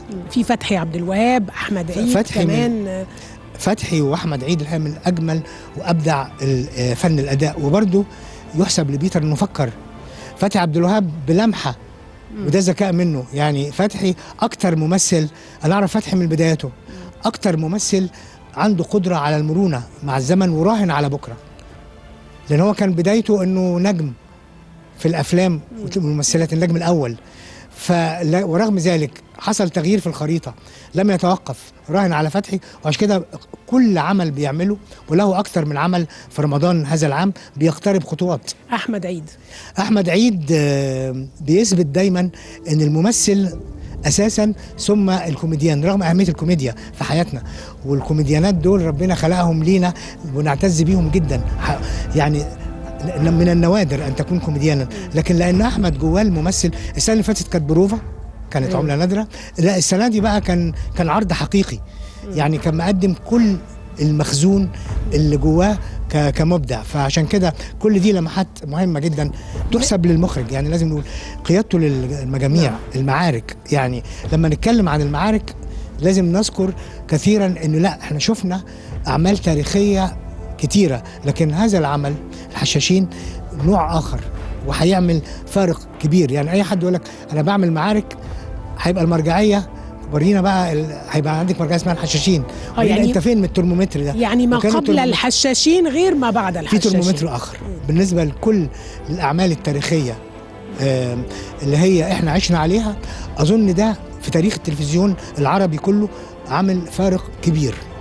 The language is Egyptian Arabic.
في فتحي عبد الوهاب احمد عيد فتحي من- كمان آه، فتحي واحمد عيد الحقيقه من اجمل وابدع ال- آه، فن الاداء وبرده يحسب لبيتر انه فكر فتحي عبد الوهاب بلمحه وده ذكاء منه يعني فتحي اكتر ممثل انا اعرف فتحي من بداياته اكتر ممثل عنده قدره على المرونه مع الزمن وراهن على بكره لان هو كان بدايته انه نجم في الافلام والممثلات النجم الاول فلا- ورغم ذلك حصل تغيير في الخريطه لم يتوقف راهن على فتحي وعشان كده كل عمل بيعمله وله اكتر من عمل في رمضان هذا العام بيقترب خطوات احمد عيد احمد عيد آه، بيثبت دايما ان الممثل اساسا ثم الكوميديان رغم اهميه الكوميديا في حياتنا والكوميديانات دول ربنا خلقهم لينا ونعتز بيهم جدا ح- يعني ل- من النوادر ان تكون كوميديانا لكن لان احمد جواه الممثل السنه اللي فاتت كانت بروفا كانت عمله نادره لا السنه دي بقى كان كان عرض حقيقي يعني كان مقدم كل المخزون اللي جواه ك- كمبدع فعشان كده كل دي لمحات مهمه جدا تحسب للمخرج يعني لازم نقول قيادته للمجاميع المعارك يعني لما نتكلم عن المعارك لازم نذكر كثيرا انه لا احنا شفنا اعمال تاريخيه كتيره لكن هذا العمل الحشاشين نوع اخر وهيعمل فارق كبير يعني اي حد يقول لك انا بعمل معارك هيبقى المرجعيه ورينا بقى ال... هيبقى عندك مرجعيه اسمها الحشاشين آه، ورينا يعني- انت فين من الترمومتر ده يعني ما وكان قبل الترمومتر- الحشاشين غير ما بعد في الحشاشين ترمومتر اخر بالنسبه لكل الاعمال التاريخيه آم، اللي هي احنا عشنا عليها اظن ده في تاريخ التلفزيون العربي كله عامل فارق كبير